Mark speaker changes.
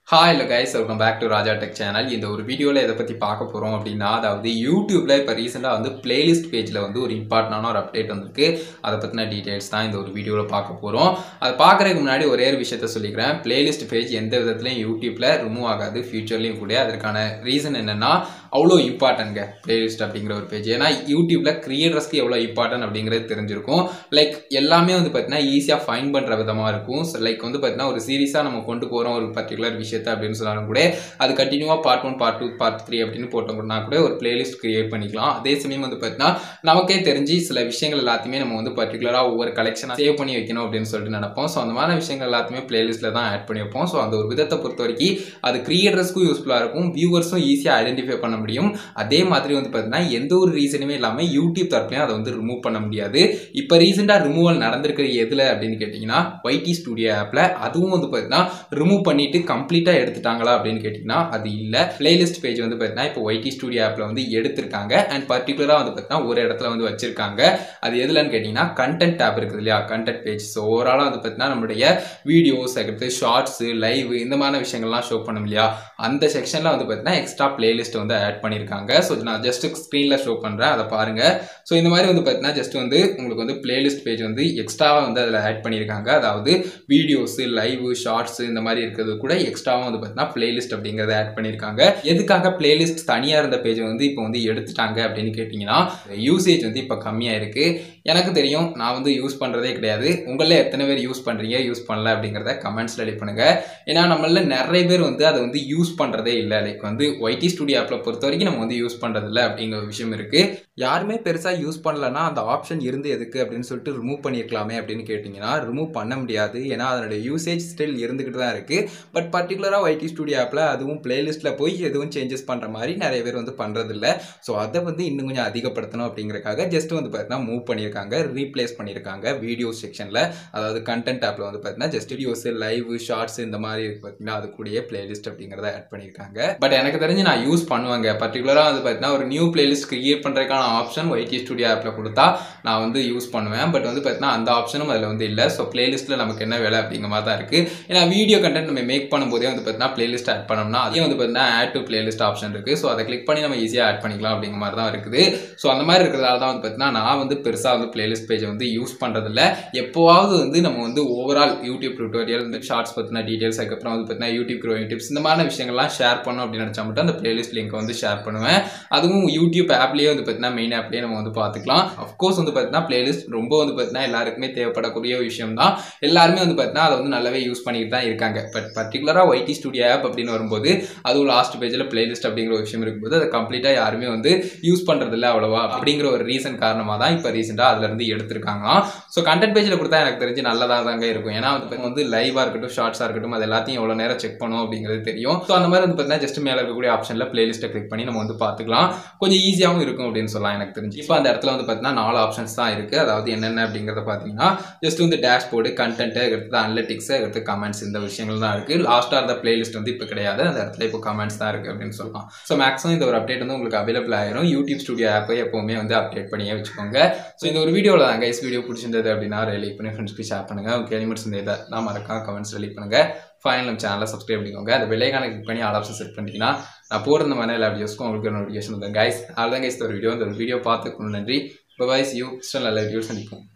Speaker 1: hi இல்லை guys welcome back to Raja tech channel இந்த ஒரு வீடியோவில் எதை பற்றி பார்க்க போகிறோம் அப்படின்னா அதாவது யூடியூப்பில் இப்போ ரீசெண்டாக வந்து பிளேலிஸ்ட் பேஜில் வந்து ஒரு இம்பார்ட்டண்டான ஒரு அப்டேட் வந்திருக்கு அதை பற்றின டீட்டெயில்ஸ் தான் இந்த ஒரு வீடியோவில் பார்க்க போகிறோம் அதை பார்க்குறதுக்கு முன்னாடி ஒரே ஒரு விஷயத்த சொல்லிக்கிறேன் பிளேலிஸ்ட் பேஜ் எந்த விதத்துலையும் யூடியூப்பில் ரிமூவ் ஆகாது ஃபியூச்சர்லேயும் கூட அதற்கான ரீசன் என்னென்னா அவ்வளோ இம்பார்ட்டன்ட்ங்க பிளேலிஸ்ட் அப்படிங்கிற ஒரு பேஜ் ஏன்னா யூடியூப்பில் கிரியேட்டர்ஸ்க்கு எவ்வளோ இம்பார்ட்டன்ட் அப்படிங்கிறது தெரிஞ்சிருக்கும் லைக் எல்லாமே வந்து பார்த்தீங்கன்னா ஈஸியாக ஃபைன் பண்ணுற விதமாக இருக்கும் லைக் வந்து பார்த்தீங்கன்னா ஒரு சீரியஸாக நம்ம கொண்டு போகிறோம் ஒரு பர்டிகுலர் விஷயத்தை அப்படின்னு சொன்னாலும் கூட அது கண்டினியூவாக part one part two part three அப்படின்னு போட்டோம்னா கூட ஒரு பிளேலிஸ்ட் கிரியேட் பண்ணிக்கலாம் அதே சமயம் வந்து பார்த்தீங்கன்னா நமக்கே தெரிஞ்சு சில விஷயங்கள் எல்லாத்தையுமே நம்ம வந்து பர்டிகுலராக ஒவ்வொரு கலெக்ஷனாக சேவ் பண்ணி வைக்கணும் அப்படின்னு சொல்லிட்டு நினைப்போம் ஸோ அந்த மாதிரி விஷயங்கள் எல்லாத்தையுமே பிளேலிஸ்ட்டில் தான் ஆட் பண்ணி வைப்போம் ஸோ அந்த ஒரு விதத்தை பொறுத்த வரைக்கும் அது கிரியேட்டர்ஸ்க்கும் யூஸ்ஃபுல்லாக இருக்கும் வியூவர்ஸும் ஈஸியாக ஐடென்டிஃபை பண்ண முடியும் அதே மாதிரி வந்து பார்த்தீங்கன்னா எந்த ஒரு ரீசனுமே இல்லாமல் யூடியூப் தரப்புலையும் அதை வந்து ரிமூவ் பண்ண முடியாது இப்போ ரீசெண்டாக ரிமூவல் நடந்திருக்கிற எதில் அப்படின்னு கேட்டிங்கன்னா ஒய்டி ஸ்டுடியோ ஆப்பில் அதுவும் வந்து பார்த்தீங்கன்னா ரிமூவ் பண்ணிட்டு கம்ப்ளீட்டாக எடுத்துட்டாங்களா அப்படின்னு கேட்டிங்கன்னா அது இல்லை பிளேலிஸ்ட் பேஜ் வந்து பார்த்தீங்கன்னா இப்போ ஒய்டி ஸ்டுடியோ ஆப்பில் வந்து எடுத்திருக்காங்க அண்ட் பர்டிகுலராக வந்து பார்த்தீங்கன்னா ஒரு இடத்துல வந்து வச்சிருக்காங்க அது எதுலன்னு கேட்டிங்கன்னா கண்டென்ட் டேப் இருக்குது இல்லையா கண்டென்ட் பேஜ் ஸோ ஓவராலாக வந்து பார்த்தீங்கன்னா நம்மளுடைய வீடியோஸ் அடுத்து ஷார்ட்ஸு லைவ் இந்த மாதிரி விஷயங்கள்லாம் ஷோ பண்ணும் இல்லையா அந்த செக்ஷனில் வந்து பார்த்தீங்கன்னா எக்ஸ்ட்ரா பிளேலிஸ்ட் வந்து ஆட் பண்ணியிருக்காங்க ஸோ நான் ஜஸ்ட் ஸ்க்ரீனில் ஷோ பண்ணுறேன் அதை பாருங்கள் ஸோ இந்த மாதிரி வந்து பார்த்தீங்கன்னா ஜஸ்ட் வந்து உங்களுக்கு வந்து பிளேலிஸ்ட் பேஜ் வந்து எக்ஸ்ட்ராவாக வந்து அதில் ஆட் பண்ணியிருக்காங்க அதாவது வீடியோஸு லைவ் ஷார்ட்ஸு இந்த மாதிரி இருக்கிறது கூட எக்ஸ்ட்ராவாக வந்து பார்த்தீங்கன்னா பிளேலிஸ்ட் அப்படிங்கிறத ஆட் பண்ணியிருக்காங்க எதுக்காக பிளேலிஸ்ட் தனியாக இருந்த பேஜ் வந்து இப்போ வந்து எடுத்துட்டாங்க அப்படின்னு கேட்டிங்கன்னா யூசேஜ் வந்து இப்போ கம்மியாக இருக்குது எனக்கு தெரியும் நான் வந்து யூஸ் பண்ணுறதே கிடையாது உங்களில் எத்தனை பேர் யூஸ் பண்ணுறீங்க யூஸ் பண்ணல அப்படிங்கிறத கமெண்ட்ஸில் ரெடி பண்ணுங்கள் ஏன்னா நம்மள நிறைய பேர் வந்து அதை வந்து யூஸ் பண்ணுறதே இல்லை லைக் வந்து ஒய்டி ஸ்டுடியோ ஆப்பில் பொறுத்த வரைக்கும் நம்ம வந்து யூஸ் பண்ணுறதில்ல அப்படிங்கிற ஒரு விஷயம் இருக்குது யாருமே பெருசாக யூஸ் பண்ணலன்னா அந்த ஆப்ஷன் இருந்து எதுக்கு அப்படின்னு சொல்லிட்டு ரிமூவ் பண்ணியிருக்கலாமே அப்படின்னு கேட்டிங்கன்னா ரிமூவ் பண்ண முடியாது ஏன்னா அதனுடைய யூசேஜ் ஸ்டில் இருந்துக்கிட்டு தான் இருக்குது பட் பர்டிகுலராக ஒய்டி ஸ்டுடியோ ஆப்பில் அதுவும் பிளேலிஸ்ட்டில் போய் எதுவும் சேஞ்சஸ் பண்ணுற மாதிரி நிறைய பேர் வந்து பண்ணுறதில்ல ஸோ அதை வந்து இன்னும் கொஞ்சம் அதிகப்படுத்தணும் அப்படிங்கிறக்காக ஜஸ்ட் வந்து பார்த்தீங்கன்னா மூவ் பண்ணியிருக்காங்க ரீப்ளேஸ் பண்ணியிருக்காங்க வீடியோ செக்ஷனில் அதாவது கண்டென்ட் ஆப்பில் வந்து பார்த்தீங்கன்னா ஜஸ்ட் வீடியோஸ் லைவ் ஷார்ட்ஸ் இந்த மாதிரி இருக்கு பார்த்தீங்கன்னா அது கூடயே பிளேலிஸ்ட் அப்படிங்கிறத ஆட் பண்ணியிருக்காங்க பட் எனக்கு தெரிஞ்சு நான் யூஸ் பண்ணுவாங்க பர்டிகுலராக வந்து பார்த்தீங்கன்னா ஒரு நியூ பிளேலிஸ்ட் கிரியேட் பண்ணுறதுக்கான ஆப்ஷன் ஒய்டி ஸ்டுடியோ ஆப்பில் கொடுத்தா நான் வந்து யூஸ் பண்ணுவேன் பட் வந்து பார்த்தீங்கன்னா அந்த ஆப்ஷனும் அதில் வந்து இல்லை ஸோ பிளேலிஸ்ட்டில் நமக்கு என்ன வேலை அப்படிங்கிற மாதிரி தான் இருக்குது ஏன்னா வீடியோ கண்டென்ட் நம்ம மேக் பண்ணும்போதே வந்து பார்த்தீங்கன்னா பிளேலிஸ்ட் ஆட் பண்ணோம்னா அதையும் வந்து பார்த்தீங்கன்னா ஆட் டு பிளேலிஸ்ட் ஆப்ஷன் இருக்குது ஸோ அதை கிளிக் பண்ணி நம்ம ஈஸியாக ஆட் பண்ணிக்கலாம் அப்படிங்கிற மாதிரி தான் இருக்குது ஸோ அந்த மாதிரி இருக்கிறதால தான் வந்து பார்த்தீங்கன்னா நான் வந்து பெருசாக வந்து பிளேலிஸ்ட் பேஜை வந்து யூஸ் பண்ணுறதில்ல எப்போவாவது வந்து நம்ம வந்து ஓவரால் யூடியூப் டுட்டோரியல் இந்த ஷார்ட்ஸ் பற்றின டீட்டெயில்ஸ் அதுக்கப்புறம் வந்து பார்த்தீங்கன்னா யூடியூப் க்ரோயிங் டிப்ஸ் இந்த மாதிரி விஷயங்கள்லாம் ஷேர் பண்ணணும் அப்படின்னு நினச்சா மட்டும் அந்த பிளேலிஸ்ட் லிங்க் வந்து ஷேர் பண்ணுவேன் அதுவும் யூடியூப் ஆப்லேயே வந்து பார்த்தீங்கன்னா மெயின் ஆப்லேயே நம்ம வந்து பார்த்துக்கலாம் அஃப்கோர்ஸ் வந்து பார்த்தீங்கன்னா பிளேலிஸ்ட் ரொம்ப வந்து பார்த்தீங்கன்னா எல்லாருக்குமே தேவைப்படக்கூடிய விஷயம் தான் எல்லாருமே வந்து பார்த்தீங்கன்னா அதை வந்து நல்லாவே யூஸ் பண்ணிட்டு தான் இருக்காங்க பட் பர்டிகுலராக ஒய்டி ஸ்டுடியோ ஆப் அப்படின்னு வரும்போது அதுவும் லாஸ்ட் பேஜில் பிளேலிஸ்ட் அப்படிங்கிற ஒரு விஷயம் இருக்கும்போது அதை கம்ப்ளீட்டாக யாருமே வந்து யூஸ் பண்ணுறதில்ல அவ்வளோவா அப்படிங்கிற ஒரு ரீசன் காரணமாக தான் இப்போ ரீசெண்டாக அதுலேருந்து எடுத்திருக்காங்களாம் ஸோ கண்டென்ட் பேஜில் கொடுத்தா எனக்கு தெரிஞ்சு நல்லதாக தாங்க இருக்கும் ஏன்னா வந்து வந்து லைவாக இருக்கட்டும் ஷார்ட்ஸாக இருக்கட்டும் அது எல்லாத்தையும் எவ்வளோ நேரம் செக் பண்ணும் அப்படிங்கிறது தெரியும் ஸோ அந்த மாதிரி வந்து பார்த்தீங்கன்னா ஜஸ்ட் மேலே இருக்கக்கூடிய ஆப்ஷனில் பிளேலிஸ்ட்டை கிளிக் பண்ணி நம்ம வந்து பார்த்துக்கலாம் கொஞ்சம் ஈஸியாகவும் இருக்கும் அப்படின்னு சொல்லலாம் எனக்கு தெரிஞ்சு இப்போ அந்த இடத்துல வந்து பார்த்தீங்கன்னா நாலு ஆப்ஷன்ஸ் தான் இருக்குது அதாவது என்னென்ன அப்படிங்கிறத பார்த்தீங்கன்னா ஜஸ்ட் வந்து டேஷ்போர்டு கண்டென்ட்டு அடுத்து அனலிட்டிக்ஸ் அடுத்து கமெண்ட்ஸ் இந்த விஷயங்கள் தான் இருக்குது லாஸ்ட்டாக இருந்த பிளேலிஸ்ட் வந்து இப்போ கிடையாது அந்த இடத்துல இப்போ கமெண்ட்ஸ் தான் இருக்குது அப்படின்னு சொல்லலாம் ஸோ மேக்ஸிமம் இந்த ஒரு அப்டேட் வந்து உங்களுக்கு அவைலபிள் ஆயிரும் யூடியூப் ஸ்டுடியோ ஆப்பை எப்போவுமே வந்து அப்டேட் பண்ணியே வச்சுக்கோங்க ஸோ இந்த ஒரு வீடியோவில் தான் கைஸ் வீடியோ பிடிச்சிருந்தது அப்படின்னா ரிலீவ் பண்ணி ஃப்ரெண்ட்ஸ்க்கு ஷேர் பண்ணுங்கள் உங்கள் எலிமெண்ட்ஸ் இந்த இதை நான் மறக்காம கமெண்ட்ஸ் ரிலீவ் பண்ணுங்கள் ஃபைனல் நம்ம சேனலை சப்ஸ்கிரைப் பண்ணிக்கோங்க அந்த வெள்ளைக்கான கிளிக் பண்ணி ஆல் ஆப்ஷன் செட் பண்ணிட்டீங்கன்னா நான் போகிற இந்த மாதிரி எல்லா வீடியோஸ்க்கும் உங்களுக்கு நோட்டிஃபிகேஷன் வந்து கைஸ் அவ்வளோதான் கைஸ் ஒரு வீடியோ இந்த ஒரு வீடியோ பார்த்துக்கணும் நன்றி பாய்ஸ் யூ ஸ்டில் நல்ல வீடியோஸ் சந்திப்போம்